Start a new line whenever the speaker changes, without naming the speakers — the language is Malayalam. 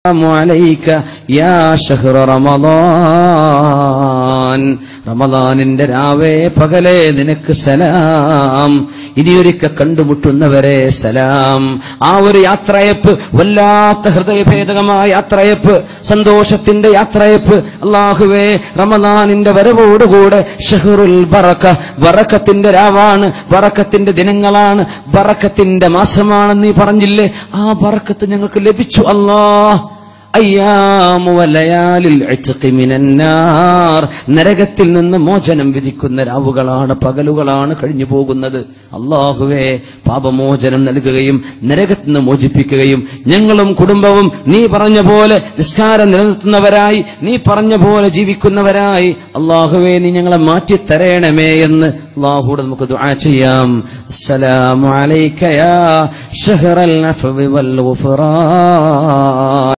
السلام عليك يا شهر رمضان റമദാനിന്റെ രാവേ പകലേ നിനക്ക് സലാം ഇനിയൊരിക്ക കണ്ടുമുട്ടുന്നവരെ സലാം ആ ഒരു യാത്രയപ്പ് വല്ലാത്ത ഹൃദയഭേദകമായ യാത്രയപ്പ് സന്തോഷത്തിന്റെ യാത്രയപ്പ് അള്ളാഹുവേ റമദാനിന്റെ വരവോടുകൂടെ ഷഹറുൽ ബറക്ക ബറക്കത്തിന്റെ രാവാണ് ബറക്കത്തിന്റെ ദിനങ്ങളാണ് ബറക്കത്തിന്റെ മാസമാണെന്ന് നീ പറഞ്ഞില്ലേ ആ ബറക്കത്ത് ഞങ്ങൾക്ക് ലഭിച്ചു അല്ലാഹ് അയ്യാമു വലയാലിൽ ഇത്ഖി മിനന്നാർ നരകത്തിൽ നിന്ന് മോചനം വിധിക്കുന്ന രാവുകളാണ് പകലുകളാണ് കഴിഞ്ഞു പോകുന്നത് അള്ളാഹുവേ പാപമോചനം നൽകുകയും നരകത്തിൽ നിന്ന് മോചിപ്പിക്കുകയും ഞങ്ങളും കുടുംബവും നീ പറഞ്ഞ പോലെ നിസ്കാരം നിലനിർത്തുന്നവരായി നീ പറഞ്ഞ പോലെ ജീവിക്കുന്നവരായി അള്ളാഹുവേ നീ ഞങ്ങളെ മാറ്റി തരയണമേ എന്ന് അള്ളാഹുടെ നമുക്ക് ദുആ ചെയ്യാം അസ്സലാമു അലൈക യാ ഷഹറൽ അഫ്വി വൽ ഗുഫ്റാൻ